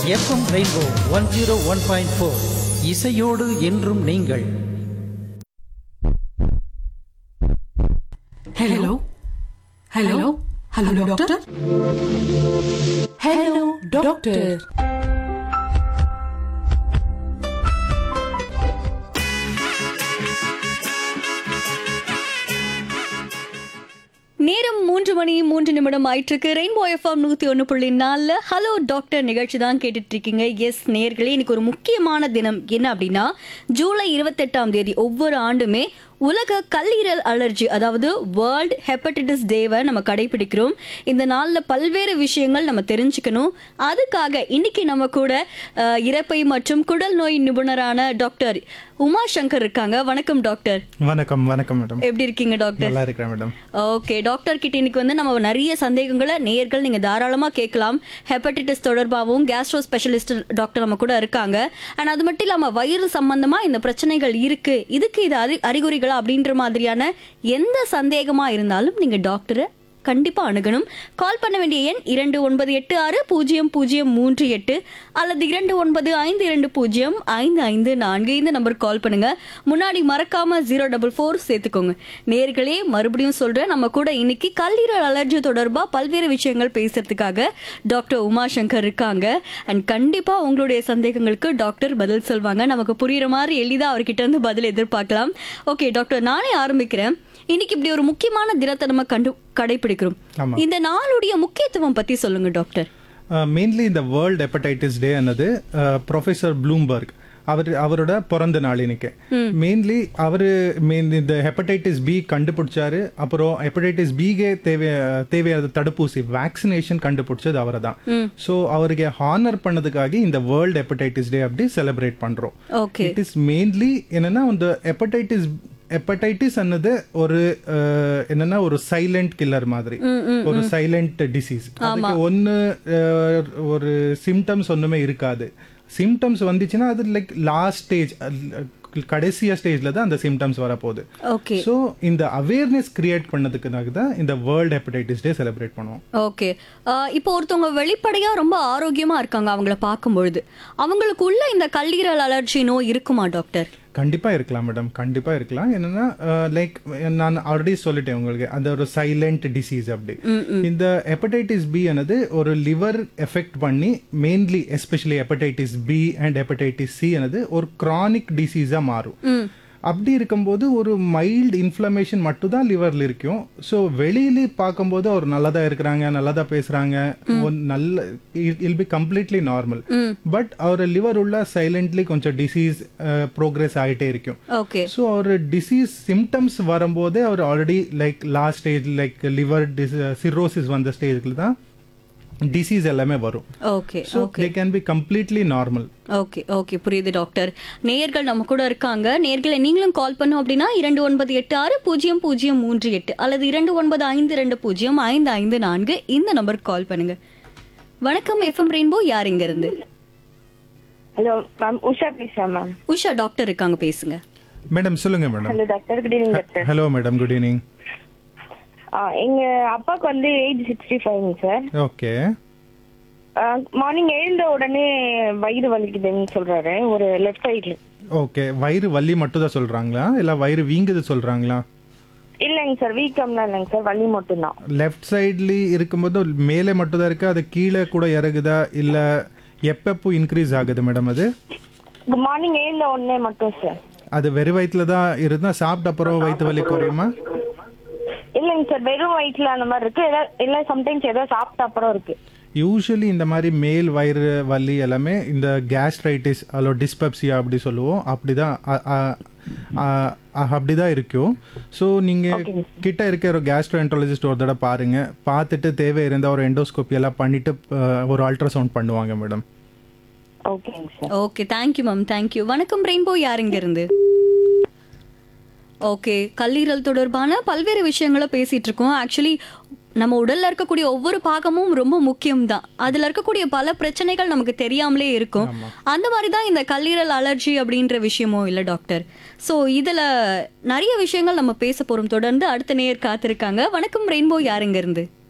FM rainbow one zero one point four இசையோடு என்றும் நீங்கள் hello hello hello doctor hello doctor நேரம் மூன்று மணி மூன்று நிமிடம் ஆயிட்டிருக்கு ரெயின்போ எஃப்எம் நூற்றி ஒன்று புள்ளி நாலில் ஹலோ டாக்டர் நிகழ்ச்சி தான் கேட்டுட்டு இருக்கீங்க எஸ் நேர்களே இன்னைக்கு ஒரு முக்கியமான தினம் என்ன அப்படின்னா ஜூலை இருபத்தெட்டாம் தேதி ஒவ்வொரு ஆண்டுமே உலக கல்லீரல் அலர்ஜி அதாவது வேர்ல்ட் ஹெப்படைட்டிஸ் டேவை நம்ம கடைபிடிக்கிறோம் இந்த நாளில் பல்வேறு விஷயங்கள் நம்ம தெரிஞ்சுக்கணும் அதுக்காக இன்னைக்கு நம்ம கூட அஹ், இரைப்பை மற்றும் குடல் நோய் நிபுணரான டாக்டர் உமா சங்கர் இருக்காங்க வணக்கம் டாக்டர் வணக்கம் வணக்கம் மேடம் எப்படி இருக்கீங்க டாக்டர் நல்லா இருக்கிறேன் மேடம் ஓகே டாக்டர் கிட்ட இன்னைக்கு வந்து நம்ம நிறைய சந்தேகங்களை நேயர்கள் நீங்க தாராளமா கேட்கலாம் ஹெப்படைட்டிஸ் தொடர்பாகவும் கேஸ்ட்ரோ ஸ்பெஷலிஸ்ட் டாக்டர் நம்ம கூட இருக்காங்க அண்ட் அது மட்டும் இல்லாம வயிறு சம்பந்தமா இந்த பிரச்சனைகள் இருக்கு இதுக்கு இது அறி அறிகுறிகளா அப்படின்ற மாதிரியான எந்த சந்தேகமா இருந்தாலும் நீங்க டாக்டரை கண்டிப்பா அணுகணும் கால் பண்ண வேண்டிய எண் இரண்டு ஒன்பது எட்டு ஆறு பூஜ்ஜியம் பூஜ்ஜியம் மூன்று எட்டு அல்லது இரண்டு ஒன்பது ஐந்து இரண்டு பூஜ்ஜியம் ஐந்து ஐந்து நான்கு இந்த நம்பருக்கு கால் பண்ணுங்க முன்னாடி மறக்காம ஜீரோ டபுள் ஃபோர் சேர்த்துக்கோங்க நேர்களே மறுபடியும் சொல்றேன் நம்ம கூட இன்னைக்கு கல்லீரல் அலர்ஜி தொடர்பா பல்வேறு விஷயங்கள் பேசுறதுக்காக டாக்டர் உமாசங்கர் இருக்காங்க அண்ட் கண்டிப்பா உங்களுடைய சந்தேகங்களுக்கு டாக்டர் பதில் சொல்வாங்க நமக்கு புரியுற மாதிரி எளிதா அவர்கிட்ட இருந்து பதில் எதிர்பார்க்கலாம் ஓகே டாக்டர் நானே ஆரம்பிக்கிறேன் இன்னைக்கு இப்படி ஒரு முக்கியமான தினத்தை நம்ம கண்டு கடைபிடிக்கிறோம் ஆமா. இந்த நாளுடைய முக்கியத்துவம் பத்தி சொல்லுங்க டாக்டர் மெயின்லி இந்த வேர்ல்ட் ஹெப்படைட்டிஸ் டே ಅನ್ನது ப்ரொஃபசர் ப்ளூம்பர்க் அவர் அவரோட பிறந்த நாள் இன்னைக்கு மெயின்லி அவர் மெயின் இந்த ஹெப்படைட்டிஸ் பி கண்டுபிடிச்சாரு அப்புறம் ஹெப்படைட்டிஸ் பிகே தேவை தேவையான தடுப்பூசி வேக்சினேஷன் கண்டுபிடிச்சது அவரை தான் ஸோ அவருக்கு ஹானர் பண்ணதுக்காக இந்த வேர்ல்ட் ஹெப்படைட்டிஸ் டே அப்படி செலிப்ரேட் பண்றோம் ஓகே இட் இஸ் மெயின்லி என்னன்னா இந்த ஹெப்படைட்டிஸ் ஹெப்படைட்டிஸ் அன்னது ஒரு அஹ், என்னன்னா ஒரு சைலண்ட் கில்லர் மாதிரி ஒரு சைலண்ட் டிசீஸ் அதுக்கு ஒன்னு அஹ், ஒரு சிம்டம்ஸ் ஒண்ணுமே இருக்காது சிம்டம்ஸ் வந்துச்சுன்னா அது லைக் லாஸ்ட் ஸ்டேஜ் கடைசியா ஸ்டேஜ்ல தான் அந்த சிம்டம்ஸ் வரப்போகுது ஓகே ஸோ இந்த அவேர்னஸ் கிரியேட் பண்ணதுக்காக தான் இந்த வேர்ல்ட் ஹெப்படைட்டிஸ் டே செலிப்ரேட் பண்ணுவோம் ஓகே இப்போ ஒருத்தவங்க வெளிப்படையா ரொம்ப ஆரோக்கியமா இருக்காங்க அவங்கள பார்க்கும் பொழுது அவங்களுக்குள்ள இந்த கல்லீரல் அலர்ஜி நோய் இருக்குமா டாக்டர் கண்டிப்பா இருக்கலாம் மேடம் கண்டிப்பா இருக்கலாம் என்னன்னா லைக் நான் ஆல்ரெடி சொல்லிட்டேன் உங்களுக்கு அந்த ஒரு சைலண்ட் டிசீஸ் அப்படி இந்த ஹெப்படைட்டிஸ் பி ஆனது ஒரு லிவர் எஃபெக்ட் பண்ணி mainly especially hepatitis B and hepatitis C ஆனது ஒரு கிரானிக் டிசீஸா மாறும் அப்படி இருக்கும்போது ஒரு மைல்டு இன்ஃப்ளமேஷன் மட்டும் தான் லிவர்ல இருக்கும் ஸோ வெளியில பார்க்கும்போது அவர் நல்லதா இருக்கிறாங்க நல்லதா பேசுறாங்க ஒரு நல்ல இல் பி கம்ப்ளீட்லி நார்மல் பட் அவர் லிவர் உள்ள சைலண்ட்லி கொஞ்சம் டிசீஸ் ப்ரோக்ரஸ் ஆகிட்டே இருக்கும் ஓகே ஸோ அவர் டிசீஸ் சிம்டம்ஸ் வரும்போதே அவர் already like last stage like liver cirrhosis வந்த ஸ்டேஜ்ல தான் டிசீஸ் எல்லாமே வரும் okay so they can be completely normal okay okay புரியுது டாக்டர் நேயர்கள் நம்ம கூட இருக்காங்க நேயர்களை நீங்களும் கால் பண்ணோம் அப்படின்னா இரண்டு ஒன்பது எட்டு ஆறு பூஜ்ஜியம் பூஜ்ஜியம் மூன்று எட்டு அல்லது இரண்டு ஒன்பது ஐந்து ரெண்டு பூஜ்ஜியம் ஐந்து ஐந்து நான்கு இந்த நம்பருக்கு கால் பண்ணுங்க வணக்கம் எஃப்எம் ரெயின்போ யார் இங்க இருந்து ஹலோ மேம் உஷா பேசுறேன் மேம் உஷா டாக்டர் இருக்காங்க பேசுங்க மேடம் சொல்லுங்க madam hello doctor good evening doctor hello madam good evening எங்க அப்பாவுக்கு வந்து age sixty five sir okay morning எழுந்த உடனே வயிறு வலிக்குதுன்னு சொல்றாரு ஒரு லெஃப்ட் சைட்ல ஓகே வயிறு வலி மட்டும் தான் சொல்றாங்களா இல்ல வயிறு வீங்குது சொல்றாங்களா இல்லைங்க சார் வீக்கம்லாம் இல்லைங்க சார் வலி மட்டும்தான் லெஃப்ட் சைட்ல இருக்கும்போது மேலே மட்டும் தான் இருக்கு அது கீழே கூட இறங்குதா இல்ல எப்பப்போ இன்க்ரீஸ் ஆகுது மேடம் அது மார்னிங் எழுந்த உடனே மட்டும் சார் அது வெறும் வயிற்றுல தான் இருந்தா சாப்பிட்ட அப்புறம் வயிற்று வலி குறையுமா இல்லைங்க சார் வெறும் வயிற்றுல அந்த மாதிரி இருக்கு ஏதாவது இல்லை சம்டைம்ஸ் ஏதாவது சாப்பிட்ட அப்புறம் இருக்கு யூஸ்வலி இந்த மாதிரி மேல் வயிறு வலி எல்லாமே இந்த கேஸ்ட்ரைட்டிஸ் அல்லோ டிஸ்பெப்சியா அப்படி சொல்லுவோம் அப்படிதான் அ- அ- அ- அ- அப்படிதான் இருக்கும் ஸோ நீங்க கிட்ட இருக்க ஒரு கேஸ்ட்ரோஎன்ட்ராலஜிஸ்ட் ஒரு தடவை பாருங்க பார்த்துட்டு தேவை இருந்தால் ஒரு எண்டோஸ்கோப்பி எல்லாம் பண்ணிட்டு அஹ், ஒரு அல்ட்ராசவுண்ட் பண்ணுவாங்க மேடம் ஓகேங்க sir okay thank you ma'am thank you வணக்கம் ரெயின்போ யார் இங்க இருந்து ஓகே கல்லீரல் தொடர்பான பல்வேறு விஷயங்களை பேசிட்டு இருக்கோம் ஆக்சுவலி நம்ம உடல்ல இருக்கக்கூடிய ஒவ்வொரு பாகமும் ரொம்ப முக்கியம் தான் அதுல இருக்கக்கூடிய பல பிரச்சனைகள் நமக்கு தெரியாமலே இருக்கும் அந்த மாதிரி தான் இந்த கல்லீரல் அலர்ஜி அப்படின்ற விஷயமும் இல்லை டாக்டர் ஸோ இதுல நிறைய விஷயங்கள் நம்ம பேச போறோம் தொடர்ந்து அடுத்த நேர் காத்திருக்காங்க வணக்கம் ரெயின்போ யாருங்க இருந்து